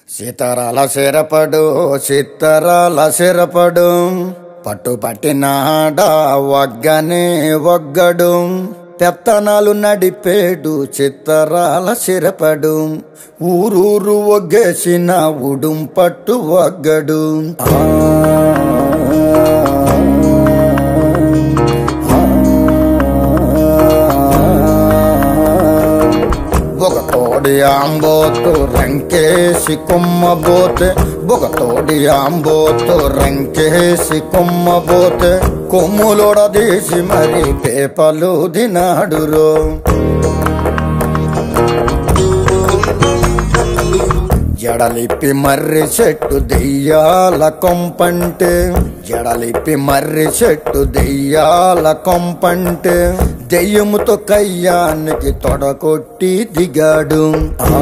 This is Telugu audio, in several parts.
సీతారాల సిరపడు సీతారాల సిరపడు పట్టు పట్టినాడ వగ్గనే వగ్గడు పెత్తనాలు నడిపేడు చిత్తరాల సిరపడు ఊరూరు ఒగ్గేసిన ఉడుం పట్టు వగ్గడు ఆ ఒక తోడి ఆంబోతు రంకేసి కొమ్మబోతే ఒక తోడి ఆంబోతు రంకేసి కొమ్మబోతే కొమ్ములోడదీసి మరి పేపలు దినాడురో జడలిప్పి మర్రి చెట్టు దెయ్యాల కొంపంటే జడలిప్పి మర్రి చెట్టు దెయ్యాల కొంపంటే దెయ్యముతో కయ్యానికి తొడకొట్టి దిగాడు ఆ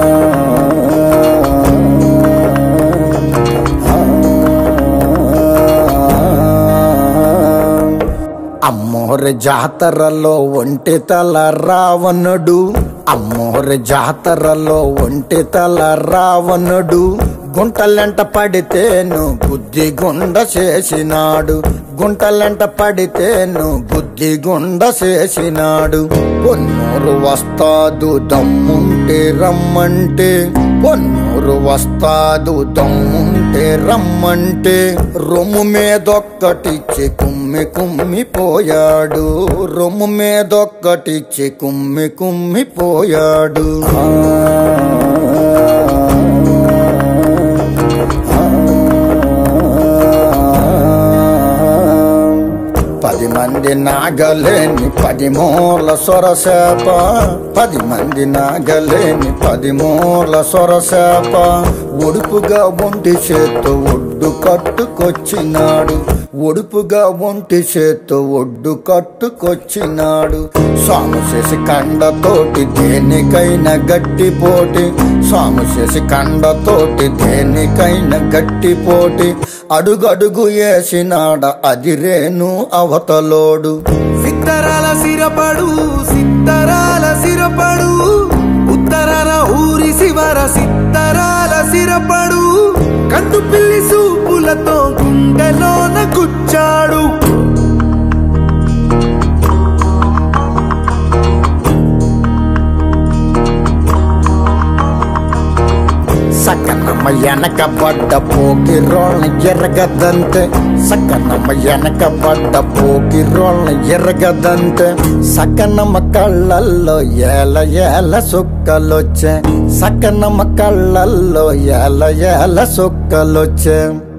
అమ్మోరి జాతరలో ఒంటి తల రావణుడు అమ్మోరి జాతరలో ఒంటి తల రావణుడు గుంటలెంట పడితేను బుద్ధి గుండ చేసినాడు గుంటలెంట పడితేను బుద్ధి గుండ చేసినాడు పొన్నూరు వస్తాదు దమ్ముంటే రమ్మంటే పొన్నూరు వస్తాదు దమ్ముంటే రమ్మంటే రొమ్ము మీదొక్కటిచ్చి కుమ్మి కుమ్మి పోయాడు రొమ్ము మీదొక్కటిచ్చి కుమ్మి కుమ్మి పోయాడు ఆ పది మంది నాగలేని పది మూల సొరసేప పది మంది నాగలేని పది మూల సొరసేప ఒడుపుగా ఒంటి చేత్తో ఒడ్డు కట్టుకొచ్చినాడు ఒడుపుగా ఒంటి చేత్తో ఒడ్డు కట్టుకొచ్చినాడు సాము చేసి కండతోటి దేనికైనా గట్టి పోటీ సాము చేసి కండతోటి దేనికైనా గట్టి పోటీ అడుగడుగు వేసినాడ అదిరేను అవతలోడు సిత్తరాల సిరపడు సిత్తరాల సిరపడు ఉత్తరాల ఊరి శివర సిత్తరాల సిరపడు కందు పిల్లి సూపులతో గుండెలోన గుచ్చాడు సక్కనమ్మ వెనక పడ్డ పోకి రోళ్ళ ఎరగదంతే సక్కనమ్మ వెనక పడ్డ పోకి రోళ్ళ ఎరగదంతే సక్కనమ్మ కళ్ళల్లో ఏల ఏల సుక్కలొచ్చే సక్కనమ్మ కళ్ళల్లో ఏల ఏల సుక్కలొచ్చే